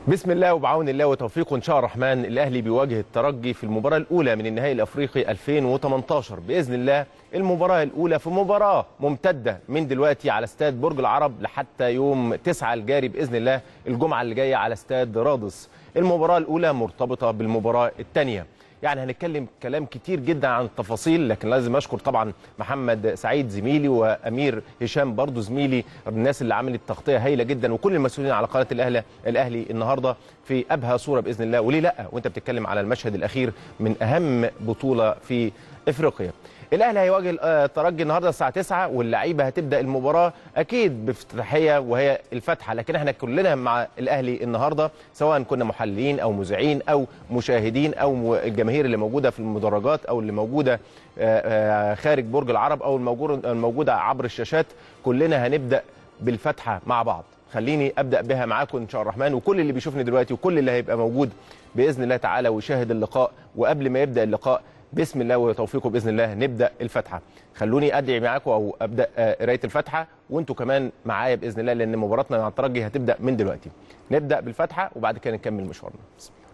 بسم الله وبعون الله وتوفيقه ان شاء الرحمن الاهلي بيواجه الترجي في المباراه الاولى من النهائي الافريقي 2018 باذن الله المباراه الاولى في مباراه ممتده من دلوقتي على استاد برج العرب لحتى يوم 9 الجاري باذن الله الجمعه اللي جايه على استاد رادس المباراه الاولى مرتبطه بالمباراه الثانيه يعني هنتكلم كلام كتير جدا عن التفاصيل لكن لازم اشكر طبعا محمد سعيد زميلي وامير هشام برضو زميلي الناس اللي عملت تغطيه هايله جدا وكل المسؤولين على قناه الاهلي الاهلي النهارده في ابهى صوره باذن الله وليه لا وانت بتتكلم على المشهد الاخير من اهم بطوله في افريقيا الاهلي هيواجه الترجي النهارده الساعه 9 واللعيبه هتبدا المباراه اكيد بافتتاحيه وهي الفتحه لكن احنا كلنا مع الاهلي النهارده سواء كنا محللين او مذيعين او مشاهدين او الجماهير اللي موجوده في المدرجات او اللي موجوده خارج برج العرب او الموجوده عبر الشاشات كلنا هنبدا بالفتحه مع بعض خليني ابدا بها معاكم ان شاء الرحمن وكل اللي بيشوفني دلوقتي وكل اللي هيبقى موجود باذن الله تعالى ويشاهد اللقاء وقبل ما يبدا اللقاء بسم الله وتوفيقه باذن الله نبدا الفتحه خلوني ادعي معاكم او ابدا قرايه الفتحه وانتم كمان معايا باذن الله لان مباراتنا مع الترجي هتبدا من دلوقتي نبدا بالفتحه وبعد كده نكمل مشوارنا بسم الله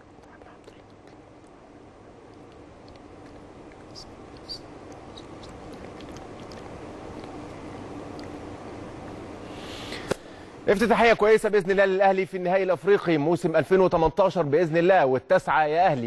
افتتاحيه كويسه باذن الله للاهلي في النهائي الافريقي موسم 2018 باذن الله والتاسعه يا اهلي